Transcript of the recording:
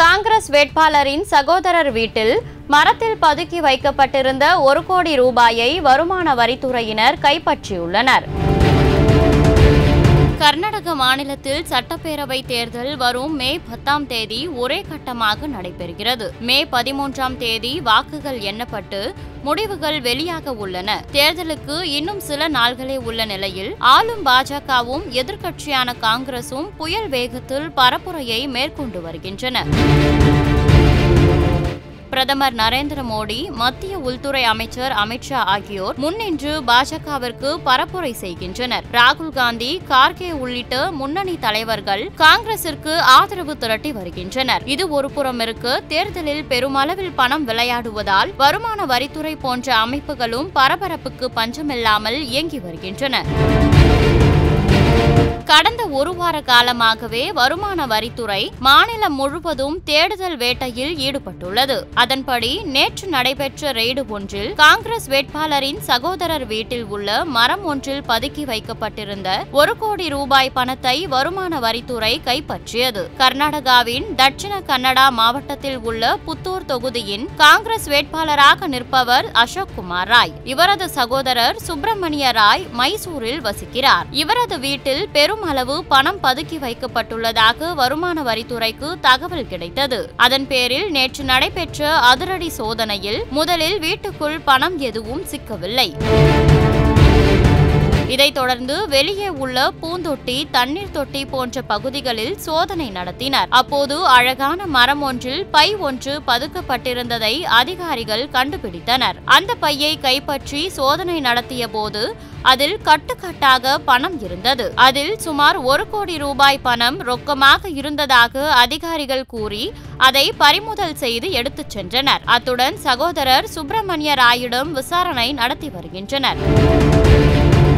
காங்கிரஸ் வேட்பாளரின் சகோதரர் வீட்டில் மரத்தில் பதுக்கி வைக்கப்பட்டிருந்த ஒரு கோடி ரூபாயை வருமான வரித்துறையினர் கைப்பற்றியுள்ளனர் கர்நாடக மாநிலத்தில் சட்டப்பேரவை தேர்தல் வரும் மே பத்தாம் தேதி ஒரே கட்டமாக நடைபெறுகிறது மே பதிமூன்றாம் தேதி வாக்குகள் எண்ணப்பட்டு முடிவுகள் வெளியாக உள்ளன தேர்தலுக்கு இன்னும் சில நாள்களே உள்ள நிலையில் ஆளும் பாஜகவும் எதிர்க்கட்சியான காங்கிரசும் புயல் வேகத்தில் பரப்புரையை மேற்கொண்டு வருகின்றன பிரதமர் நரேந்திர மோடி மத்திய உள்துறை அமைச்சர் அமித்ஷா ஆகியோர் முன்னின்று பாஜகவிற்கு பரப்புரை செய்கின்றனர் ராகுல் காந்தி கார்கே உள்ளிட்ட முன்னணி தலைவர்கள் காங்கிரசிற்கு ஆதரவு திரட்டி வருகின்றனர் இது ஒரு புறம் இருக்க தேர்தலில் பெருமளவில் பணம் விளையாடுவதால் வருமான வரித்துறை போன்ற அமைப்புகளும் பரபரப்புக்கு பஞ்சமில்லாமல் இயங்கி வருகின்றன கடந்த ஒரு வார காலமாகவே வருமான வரித்துறை மாநிலம் முழுவதும் தேடுதல் வேட்டையில் ஈடுபட்டுள்ளது அதன்படி நேற்று நடைபெற்ற ரெய்டு ஒன்றில் காங்கிரஸ் வேட்பாளரின் சகோதரர் வீட்டில் உள்ள மரம் ஒன்றில் பதுக்கி வைக்கப்பட்டிருந்த ஒரு கோடி ரூபாய் பணத்தை வருமான வரித்துறை கைப்பற்றியது கர்நாடகாவின் தட்சிண கன்னடா மாவட்டத்தில் உள்ள புத்தூர் தொகுதியின் காங்கிரஸ் வேட்பாளராக நிற்பவர் அசோக் குமார் ராய் இவரது சகோதரர் சுப்பிரமணிய ராய் மைசூரில் வசிக்கிறார் இவரது வீட்டில் பெரும் அளவு பணம் பதுக்கி வைக்கப்பட்டுள்ளதாக வருமான வரித்துறைக்கு தகவல் கிடைத்தது அதன் பேரில் நேற்று நடைபெற்ற அதிரடி சோதனையில் முதலில் வீட்டுக்குள் பணம் எதுவும் சிக்கவில்லை இதைத் தொடர்ந்து வெளியே உள்ள பூந்தொட்டி தண்ணீர் தொட்டி போன்ற பகுதிகளில் சோதனை நடத்தினர் அப்போது அழகான மரம் ஒன்றில் பை ஒன்று பதுக்கப்பட்டிருந்ததை அதிகாரிகள் கண்டுபிடித்தனர் அந்த பையை கைப்பற்றி சோதனை நடத்திய போது அதில் கட்டுக்கட்டாக பணம் இருந்தது அதில் சுமார் ஒரு கோடி ரூபாய் பணம் ரொக்கமாக இருந்ததாக அதிகாரிகள் கூறி அதை பறிமுதல் செய்து எடுத்துச் சென்றனர் அத்துடன் சகோதரர் சுப்பிரமணிய ராயிடம் விசாரணை நடத்தி வருகின்றனர்